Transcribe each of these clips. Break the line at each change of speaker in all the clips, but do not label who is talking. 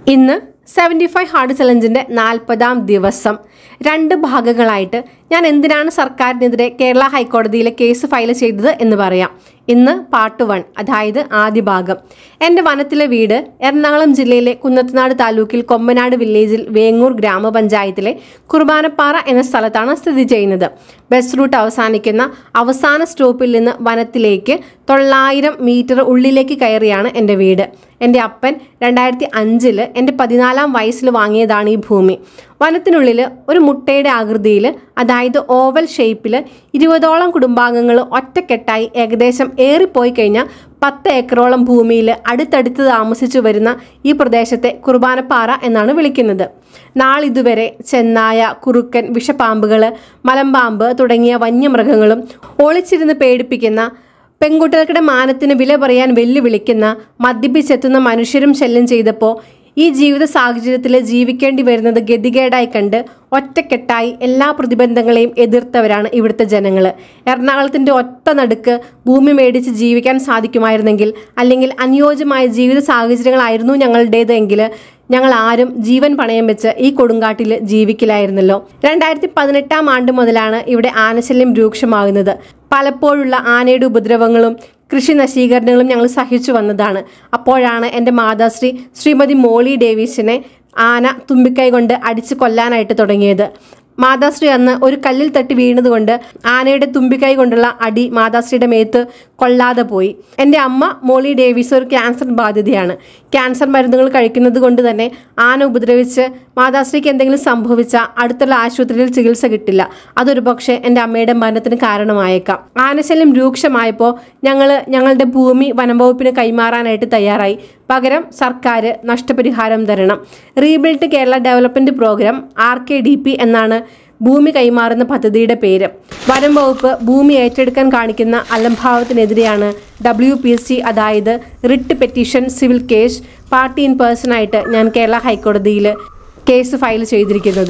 ഇന്ന് seventy five hard ചലഞ്ചിൻ്റെ നാൽപ്പതാം ദിവസം രണ്ട് ഭാഗങ്ങളായിട്ട് ഞാൻ എന്തിനാണ് സർക്കാരിനെതിരെ കേരള ഹൈക്കോടതിയിലെ കേസ് ഫയൽ ചെയ്തത് എന്ന് പറയാം ഇന്ന് പാർട്ട് വൺ അതായത് ആദ്യ ഭാഗം എൻ്റെ വനത്തിലെ വീട് എറണാകുളം ജില്ലയിലെ കുന്നത്തനാട് താലൂക്കിൽ കൊമ്പനാട് വില്ലേജിൽ വേങ്ങൂർ ഗ്രാമപഞ്ചായത്തിലെ കുർബാനപ്പാറ എന്ന സ്ഥലത്താണ് സ്ഥിതി ചെയ്യുന്നത് ബസ് റൂട്ട് അവസാനിക്കുന്ന അവസാന സ്റ്റോപ്പിൽ നിന്ന് വനത്തിലേക്ക് തൊള്ളായിരം മീറ്റർ ഉള്ളിലേക്ക് കയറിയാണ് എൻ്റെ വീട് എൻ്റെ അപ്പൻ രണ്ടായിരത്തി അഞ്ചിൽ എൻ്റെ പതിനാലാം വയസ്സിൽ വാങ്ങിയതാണ് ഈ ഭൂമി വനത്തിനുള്ളിൽ ഒരു മുട്ടയുടെ ആകൃതിയിൽ അതായത് ഓവൽ ഷേപ്പിൽ ഇരുപതോളം കുടുംബാംഗങ്ങൾ ഒറ്റക്കെട്ടായി ഏകദേശം ഏറിപ്പോയി കഴിഞ്ഞാൽ പത്ത് ഏക്കറോളം ഭൂമിയിൽ അടുത്തടുത്ത് താമസിച്ചു വരുന്ന ഈ പ്രദേശത്തെ കുർബാനപ്പാറ എന്നാണ് വിളിക്കുന്നത് നാളിതുവരെ ചെന്നായ കുറുക്കൻ വിഷപ്പാമ്പുകൾ മലമ്പാമ്പ് തുടങ്ങിയ വന്യമൃഗങ്ങളും ഒളിച്ചിരുന്ന് പേടിപ്പിക്കുന്ന പെൺകുട്ടികൾക്കിടെ മാനത്തിന് വില പറയാൻ വെല്ലുവിളിക്കുന്ന മദ്യപിച്ചെത്തുന്ന മനുഷ്യരും ശല്യം ചെയ്തപ്പോൾ ഈ ജീവിത സാഹചര്യത്തിൽ ജീവിക്കേണ്ടി വരുന്നത് ഗതികേടായി കണ്ട് ഒറ്റക്കെട്ടായി എല്ലാ പ്രതിബന്ധങ്ങളെയും എതിർത്തവരാണ് ഇവിടുത്തെ ജനങ്ങൾ എറണാകുളത്തിൻ്റെ ഒറ്റ നടുക്ക് ഭൂമി മേടിച്ച് ജീവിക്കാൻ സാധിക്കുമായിരുന്നെങ്കിൽ അല്ലെങ്കിൽ അനുയോജ്യമായ ജീവിത സാഹചര്യങ്ങളായിരുന്നു ഞങ്ങളുടേത് എങ്കിൽ ഞങ്ങൾ ആരും ജീവൻ പണയം വെച്ച് ഈ കൊടുങ്കാട്ടിൽ ജീവിക്കില്ലായിരുന്നല്ലോ രണ്ടായിരത്തി പതിനെട്ടാം ആണ്ട് മുതലാണ് ഇവിടെ ആനശല്യം രൂക്ഷമാകുന്നത് പലപ്പോഴുള്ള ആനയുടെ ഉപദ്രവങ്ങളും കൃഷി നശീകരണങ്ങളും ഞങ്ങൾ സഹിച്ചു വന്നതാണ് അപ്പോഴാണ് എൻ്റെ മാതാശ്രീ ശ്രീമതി മോളി ഡേവിസിനെ ആന തുമ്പിക്കൈ കൊണ്ട് അടിച്ച് കൊല്ലാനായിട്ട് തുടങ്ങിയത് മാതാശ്രീ അന്ന് ഒരു കല്ലിൽ തട്ടി വീണതുകൊണ്ട് ആനയുടെ തുമ്പിക്കൈ കൊണ്ടുള്ള അടി മാതാശ്രീയുടെ മേത്ത് കൊള്ളാതെ പോയി എൻ്റെ അമ്മ മോളി ഡേവിസ് ഒരു ക്യാൻസർ ബാധിതയാണ് ക്യാൻസർ മരുന്നുകൾ കഴിക്കുന്നത് കൊണ്ട് തന്നെ ആന ഉപദ്രവിച്ച് മാതാശ്രീക്ക് എന്തെങ്കിലും സംഭവിച്ചാൽ അടുത്തുള്ള ആശുപത്രിയിൽ ചികിത്സ കിട്ടില്ല അതൊരു പക്ഷേ എൻ്റെ അമ്മയുടെ മരണത്തിന് കാരണമായേക്കാം ആനശല്യം രൂക്ഷമായപ്പോൾ ഞങ്ങൾ ഞങ്ങളുടെ ഭൂമി വനംവകുപ്പിന് കൈമാറാനായിട്ട് തയ്യാറായി പകരം സർക്കാർ നഷ്ടപരിഹാരം തരണം rebuild Kerala development programme R K D P എന്നാണ് ഭൂമി കൈമാറുന്ന പദ്ധതിയുടെ പേര് വനം വകുപ്പ് ഭൂമി ഏറ്റെടുക്കാൻ കാണിക്കുന്ന അലംഭാവത്തിനെതിരെയാണ് ഡബ്ല്യു പി സി അതായത് writ petition civil case party in പേഴ്സണായിട്ട് ഞാൻ കേരള ഹൈക്കോടതിയിൽ കേസ് ഫയൽ ചെയ്തിരിക്കുന്നത്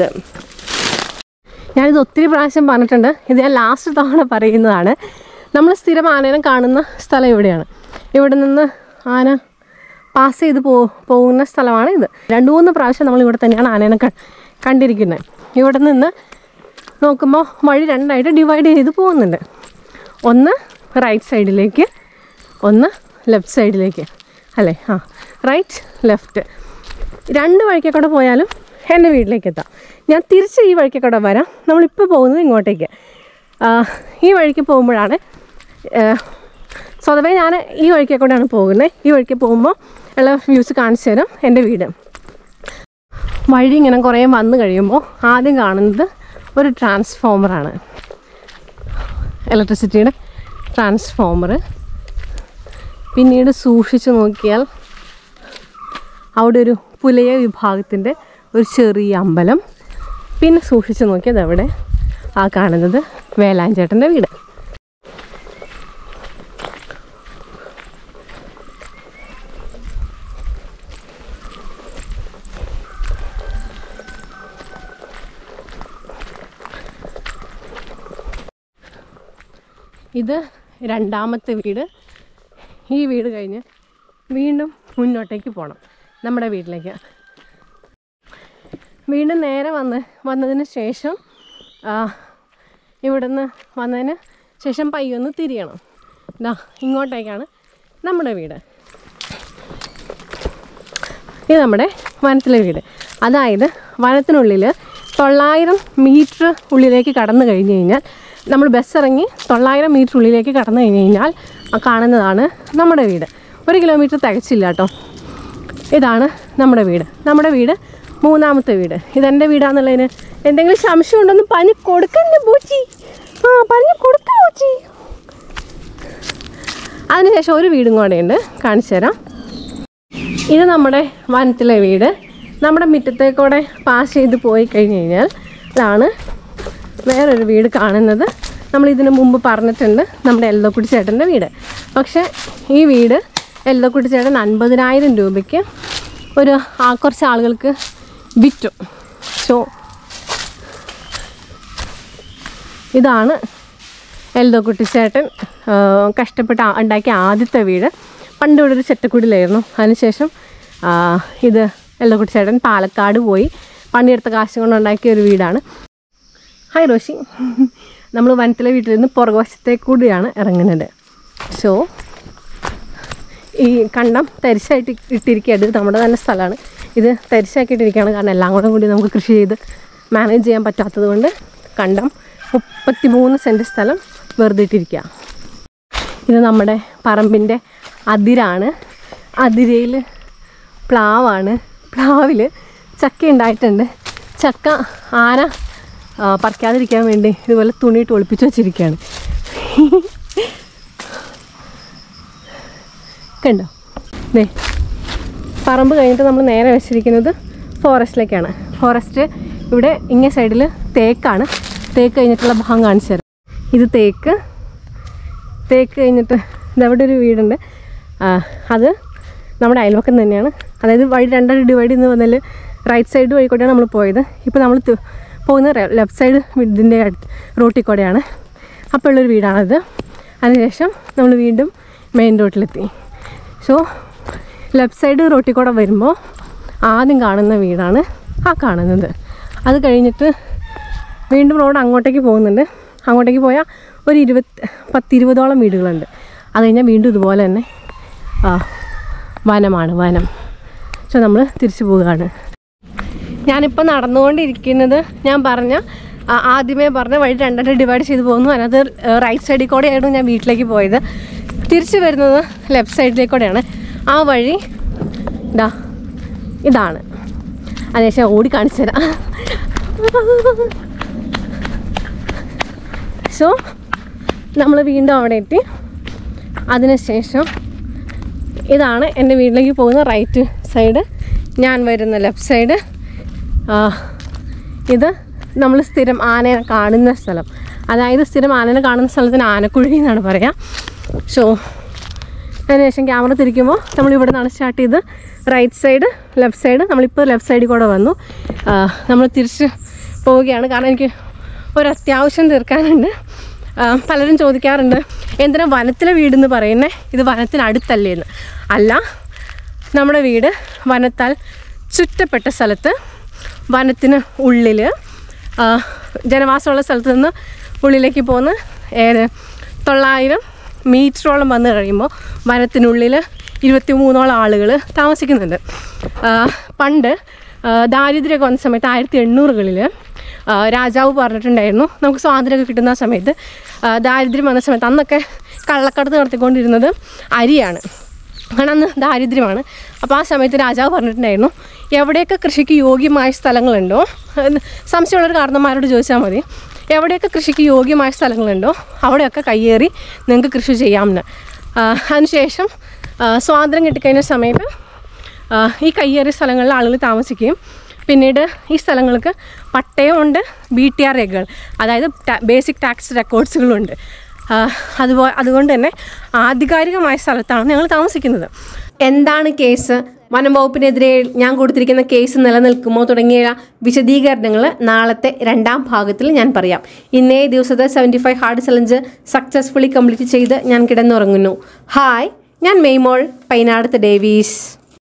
ഞാനിത് ഒത്തിരി പ്രാവശ്യം പറഞ്ഞിട്ടുണ്ട് ഇത് ഞാൻ ലാസ്റ്റ് തവണ പറയുന്നതാണ് നമ്മൾ സ്ഥിരം ആനേനെ കാണുന്ന സ്ഥലം ഇവിടെയാണ് ഇവിടെ നിന്ന് ആന പാസ് ചെയ്ത് പോ പോകുന്ന സ്ഥലമാണ് ഇത് രണ്ട് മൂന്ന് പ്രാവശ്യം നമ്മൾ ഇവിടെ തന്നെയാണ് ആനേനെ ക കണ്ടിരിക്കുന്നത് ഇവിടെ നിന്ന് നോക്കുമ്പോൾ വഴി രണ്ടായിട്ട് ഡിവൈഡ് ചെയ്ത് പോകുന്നുണ്ട് ഒന്ന് റൈറ്റ് സൈഡിലേക്ക് ഒന്ന് ലെഫ്റ്റ് സൈഡിലേക്ക് അല്ലേ ആ റൈറ്റ് ലെഫ്റ്റ് രണ്ട് വഴിക്ക് കൂടെ പോയാലും എൻ്റെ വീട്ടിലേക്ക് എത്താം ഞാൻ തിരിച്ച് ഈ വഴിക്ക് കൂടെ വരാം നമ്മളിപ്പോൾ പോകുന്നത് ഇങ്ങോട്ടേക്ക് ആ, ഈ വഴിക്ക് പോകുമ്പോഴാണ് ആ, സ്വതവേ ഞാൻ ഈ വഴിക്ക് കൂടെയാണ് പോകുന്നത് ഈ വഴിക്ക് പോകുമ്പോൾ ഉള്ള വ്യൂസ് കാണിച്ചു തരാം എൻ്റെ വീട് വഴി ഇങ്ങനെ കുറേ വന്നു കഴിയുമ്പോൾ ആദ്യം കാണുന്നത് ഒരു ട്രാൻസ്ഫോമറാണ് ഇലക്ട്രിസിറ്റിയുടെ ട്രാൻസ്ഫോമർ പിന്നീട് സൂക്ഷിച്ചു നോക്കിയാൽ അവിടെ ഒരു പുലയ വിഭാഗത്തിൻ്റെ ഒരു ചെറിയ അമ്പലം പിന്നെ സൂക്ഷിച്ചു നോക്കിയത് അവിടെ ആ കാണുന്നത് വേലാഞ്ചേട്ടൻ്റെ വീട് ഇത് രണ്ടാമത്തെ വീട് ഈ വീട് കഴിഞ്ഞ് വീണ്ടും മുന്നോട്ടേക്ക് പോകണം നമ്മുടെ വീട്ടിലേക്ക് വീണ്ടും നേരെ വന്ന് വന്നതിന് ശേഷം ആ, ഇവിടുന്ന് വന്നതിന് ശേഷം പയ്യൊന്ന് തിരിയണം ഇതാ ഇങ്ങോട്ടേക്കാണ് നമ്മുടെ വീട് ഇത് നമ്മുടെ വനത്തിലെ വീട് അതായത് വനത്തിനുള്ളിൽ തൊള്ളായിരം മീറ്റർ ഉള്ളിലേക്ക് കടന്നു കഴിഞ്ഞ് കഴിഞ്ഞാൽ നമ്മൾ ബസ് ഇറങ്ങി തൊള്ളായിരം മീറ്റർ ഉള്ളിലേക്ക് കടന്നു കഴിഞ്ഞ് കഴിഞ്ഞാൽ ആ കാണുന്നതാണ് നമ്മുടെ വീട് ഒരു കിലോമീറ്റർ തികച്ചില്ല കേട്ടോ ഇതാണ് നമ്മുടെ വീട് നമ്മുടെ വീട് മൂന്നാമത്തെ വീട് ഇതെൻ്റെ വീടാന്നുള്ളതിന് എന്തെങ്കിലും സംശയം ഉണ്ടോന്ന് പറഞ്ഞ് കൊടുക്കണ്ടേ പൂച്ചി ആ പറഞ്ഞ് കൊടുക്ക പൂച്ചി അതിനുശേഷം ഒരു വീടും കൂടെ ഉണ്ട് കാണിച്ചു തരാം ഇത് നമ്മുടെ വനത്തിലെ വീട് നമ്മുടെ മുറ്റത്തേക്കൂടെ പാസ് ചെയ്ത് പോയി കഴിഞ്ഞ് കഴിഞ്ഞാൽ ഇതാണ് വേറൊരു വീട് കാണുന്നത് നമ്മൾ ഇതിനു മുമ്പ് പറഞ്ഞിട്ടുണ്ട് നമ്മുടെ എല്ലക്കുട്ടി ചേട്ടൻ്റെ വീട് പക്ഷേ ഈ വീട് എല്ലക്കുട്ടി ചേട്ടൻ അൻപതിനായിരം രൂപയ്ക്ക് ഒരു ആ കുറച്ച് ആളുകൾക്ക് വിറ്റു സോ ഇതാണ് എൽദോ കുട്ടിച്ചേട്ടൻ ആ, കഷ്ടപ്പെട്ട് ആ- ഉണ്ടാക്കിയ ആദ്യത്തെ വീട് പണ്ട് ഇവിടെ ഒരു ചെറ്റക്കുടിലായിരുന്നു അതിനുശേഷം ആ, ഇത് എല്ലക്കുട്ടി ചേട്ടൻ പാലക്കാട് പോയി പണിയെടുത്ത കാശ് കൊണ്ട് ഉണ്ടാക്കിയ ഒരു വീടാണ് ഹായ് റോഷി നമ്മൾ വനത്തിലെ വീട്ടിൽ നിന്ന് പുറകുവശത്തേക്ക് കൂടിയാണ് ഇറങ്ങുന്നത് സോ ഈ കണ്ടം തരിശായിട്ട് ഇട്ടിരിക്കുകയാണ് ഇത് നമ്മുടെ തന്നെ സ്ഥലമാണ് ഇത് തരിശാക്കിയിട്ടിരിക്കുകയാണ് കാരണം എല്ലാം കൂടെ കൂടി നമുക്ക് കൃഷി ചെയ്ത് മാനേജ് ചെയ്യാൻ പറ്റാത്തത് കൊണ്ട് കണ്ടം മുപ്പത്തി മൂന്ന് സെൻറ്റ് സ്ഥലം വെറുതെ ഇട്ടിരിക്കുക ഇത് നമ്മുടെ പറമ്പിൻ്റെ അതിരാണ് അതിരയിൽ പ്ലാവാണ് പ്ലാവിൽ ചക്ക ഉണ്ടായിട്ടുണ്ട് ചക്ക ആന ആ, പറിക്കാതിരിക്കാൻ വേണ്ടി ഇതുപോലെ തുണിയിട്ട് ഒളിപ്പിച്ച് വെച്ചിരിക്കുകയാണ് കണ്ടോ ദേ പറമ്പ് കഴിഞ്ഞിട്ട് നമ്മൾ നേരെ വെച്ചിരിക്കുന്നത് ഫോറസ്റ്റിലേക്കാണ് ഫോറസ്റ്റ് ഇവിടെ ഇങ്ങേ സൈഡിൽ തേക്കാണ് തേക്ക് കഴിഞ്ഞിട്ടുള്ള ഭാഗം കാണിച്ചു തരാം ഇത് തേക്ക് തേക്ക് കഴിഞ്ഞിട്ട് ഇതവിടെ ഒരു വീടുണ്ട് ആ, അത് നമ്മുടെ അയൽവക്കം തന്നെയാണ് അതായത് വഴി രണ്ടായിട്ട് ഡിവൈഡ് ചെയ്ത് വന്നാൽ റൈറ്റ് സൈഡ് വഴിക്കൂടെയാണ് നമ്മൾ പോയത് ഇപ്പോൾ നമ്മൾ തു- പോകുന്ന ലെഫ്റ്റ് സൈഡ് ഇതിൻ്റെ റോട്ടിൽ കൂടെയാണ് അപ്പോൾ ഉള്ളൊരു വീടാണത് അതിനുശേഷം നമ്മൾ വീണ്ടും മെയിൻ റോട്ടിലെത്തി സോ ലെഫ്റ്റ് സൈഡ് റോട്ടിൽ കൂടെ വരുമ്പോൾ ആദ്യം കാണുന്ന വീടാണ് ആ കാണുന്നത് അത് കഴിഞ്ഞിട്ട് വീണ്ടും റോഡ് അങ്ങോട്ടേക്ക് പോകുന്നുണ്ട് അങ്ങോട്ടേക്ക് പോയാൽ ഒരു ഇരുപത്തി പത്തിരുപതോളം വീടുകളുണ്ട് അത് കഴിഞ്ഞാൽ വീണ്ടും ഇതുപോലെ തന്നെ ആ, വനമാണ് വനം സോ നമ്മൾ തിരിച്ചു പോവുകയാണ് ഞാനിപ്പോൾ നടന്നുകൊണ്ടിരിക്കുന്നത് ഞാൻ പറഞ്ഞ ആ, ആദ്യമേ പറഞ്ഞ വഴി രണ്ടായിട്ട് ഡിവൈഡ് ചെയ്ത് പോകുന്നു അതിനകത്ത് റൈറ്റ് സൈഡിൽ കൂടെയായിരുന്നു ഞാൻ വീട്ടിലേക്ക് പോയത് തിരിച്ചു വരുന്നത് ലെഫ്റ്റ് സൈഡിലേക്ക് കൂടെയാണ് ആ വഴി ഇതാ ഇതാണ് അതിനുശേഷം ഓടി കാണിച്ചു തരാം സോ നമ്മൾ വീണ്ടും അവിടെ എത്തി അതിനുശേഷം ഇതാണ് എൻ്റെ വീട്ടിലേക്ക് പോകുന്ന റൈറ്റ് സൈഡ് ഞാൻ വരുന്ന ലെഫ്റ്റ് സൈഡ് ഇത് നമ്മൾ സ്ഥിരം ആനയെ കാണുന്ന സ്ഥലം അതായത് സ്ഥിരം ആനനെ കാണുന്ന സ്ഥലത്തിന് ആനക്കുഴി എന്നാണ് പറയുക സോ അതിനുശേഷം ക്യാമറ തിരിക്കുമ്പോൾ നമ്മൾ ഇവിടെ നിന്നാണ് സ്റ്റാർട്ട് ചെയ്ത് റൈറ്റ് സൈഡ് ലെഫ്റ്റ് സൈഡ് നമ്മളിപ്പോൾ ലെഫ്റ്റ് സൈഡിൽ കൂടെ വന്നു ആ, നമ്മൾ തിരിച്ച് പോവുകയാണ് കാരണം എനിക്ക് ഒരു അത്യാവശ്യം തീർക്കാനുണ്ട് ആ, പലരും ചോദിക്കാറുണ്ട് എന്തിനാ വനത്തിലെ വീടെന്ന് പറയുന്നത് ഇത് വനത്തിനടുത്തല്ലേ എന്ന് അല്ല നമ്മുടെ വീട് വനത്താൽ ചുറ്റപ്പെട്ട സ്ഥലത്ത് വനത്തിന് ഉള്ളിൽ ജനവാസമുള്ള സ്ഥലത്ത് നിന്ന് ഉള്ളിലേക്ക് പോകുന്ന ഏത് തൊള്ളായിരം മീറ്ററോളം വന്നു കഴിയുമ്പോൾ വനത്തിനുള്ളിൽ ഇരുപത്തി മൂന്നോളം ആളുകൾ താമസിക്കുന്നുണ്ട് ആ, പണ്ട് ആ, ദാരിദ്ര്യമൊക്കെ വന്ന സമയത്ത് ആയിരത്തി എണ്ണൂറുകളിൽ രാജാവ് പറഞ്ഞിട്ടുണ്ടായിരുന്നു നമുക്ക് സ്വാതന്ത്ര്യമൊക്കെ കിട്ടുന്ന ആ സമയത്ത് ആ, ദാരിദ്ര്യം വന്ന സമയത്ത് അന്നൊക്കെ കള്ളക്കടത്ത് നടത്തിക്കൊണ്ടിരുന്നത് അരിയാണ് കാരണം അന്ന് ദാരിദ്ര്യമാണ് അപ്പോൾ ആ സമയത്ത് രാജാവ് പറഞ്ഞിട്ടുണ്ടായിരുന്നു എവിടെയൊക്കെ കൃഷിക്ക് യോഗ്യമായ സ്ഥലങ്ങളുണ്ടോ എന്ന് സംശയമുള്ളൊരു കാരണന്മാരോട് ചോദിച്ചാൽ മതി എവിടെയൊക്കെ കൃഷിക്ക് യോഗ്യമായ സ്ഥലങ്ങളുണ്ടോ അവിടെയൊക്കെ കയ്യേറി നിങ്ങൾക്ക് കൃഷി ചെയ്യാമെന്ന് ആ, അതിനുശേഷം ആ, സ്വാതന്ത്ര്യം കിട്ടിക്കഴിഞ്ഞ സമയത്ത് ആ, ഈ കയ്യേറിയ സ്ഥലങ്ങളിൽ ആളുകൾ താമസിക്കുകയും പിന്നീട് ഈ സ്ഥലങ്ങൾക്ക് പട്ടയമുണ്ട് ബി ടി ആർ രേഖകൾ അതായത് ബേസിക് ടാക്സ് റെക്കോർഡ്സുകളുണ്ട് അതുപോലെ അതുകൊണ്ട് തന്നെ ആധികാരികമായ സ്ഥലത്താണ് ഞങ്ങൾ താമസിക്കുന്നത് എന്താണ് കേസ് വനം വകുപ്പിനെതിരെ ഞാൻ കൊടുത്തിരിക്കുന്ന കേസ് നിലനിൽക്കുമോ തുടങ്ങിയ വിശദീകരണങ്ങൾ നാളത്തെ രണ്ടാം ഭാഗത്തിൽ ഞാൻ പറയാം ഇന്നേ ദിവസത്തെ seventy five hard challenge successfully complete ചെയ്ത് ഞാൻ കിടന്നുറങ്ങുന്നു ഹായ് ഞാൻ മെയ്മോൾ പൈനാടത്ത് ഡേവീസ്